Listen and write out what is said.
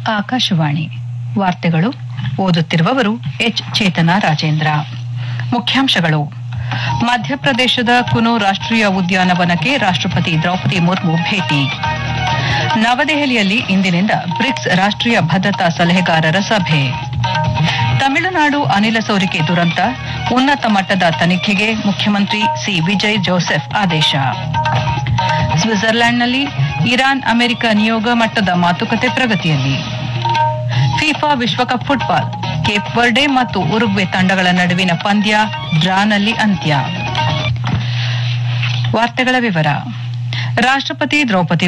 ಆಕಾಶವಾಣಿ ವಾರ್ತೆಗಳು ಓದುತ್ತಿರುವವರು ಎಚ್ ಚೇತನ ರಾಜೇಂದ್ರ ಮುಖ್ಯಾಂಶಗಳು ಮಧ್ಯಪ್ರದೇಶದ ಕುನು ರಾಷ್ಟ್ರೀಯ ಉದ್ಯಾನವನಕ್ಕೆ ರಾಷ್ಟ್ರಪತಿ ದ್ರೌಪದಿ ಮುರ್ಮು ಭೇಟಿ ನವದೆಹಲಿಯಲ್ಲಿ ಇಂದಿನಿಂದ ಬ್ರಿಕ್ಸ್ ರಾಷ್ಟ್ರೀಯ ಭದ್ರತಾ ಸಲಹೆಗಾರರ ಸಭೆ ತಮಿಳುನಾಡು ಅನಿಲ ಸೋರಿಕೆ ದುರಂತ ಉನ್ನತ ಮಟ್ಟದ ತನಿಖೆಗೆ ಮುಖ್ಯಮಂತ್ರಿ ಸಿ ವಿಜಯ್ ಜೋಸೆಫ್ ಆದೇಶ ಸ್ವಿಟ್ಜರ್ಲೆಂಡ್ನಲ್ಲಿ ಇರಾನ್ ಅಮೆರಿಕ ನಿಯೋಗ ಮಟ್ಟದ ಮಾತುಕತೆ ಪ್ರಗತಿಯಲ್ಲಿ ಫಿಫಾ ವಿಶ್ವಕಪ್ ಫುಟ್ಬಾಲ್ ಕೇಪ್ ವರ್ಡೆ ಮತ್ತು ಉರುಗ್ವೆ ತಂಡಗಳ ನಡುವಿನ ಪಂದ್ಯ ಡ್ರಾನಲ್ಲಿ ಅಂತ್ಯ ವಾರ್ತೆಗಳ ವಿವರ ರಾಷ್ಟ್ರಪತಿ ದ್ರೌಪದಿ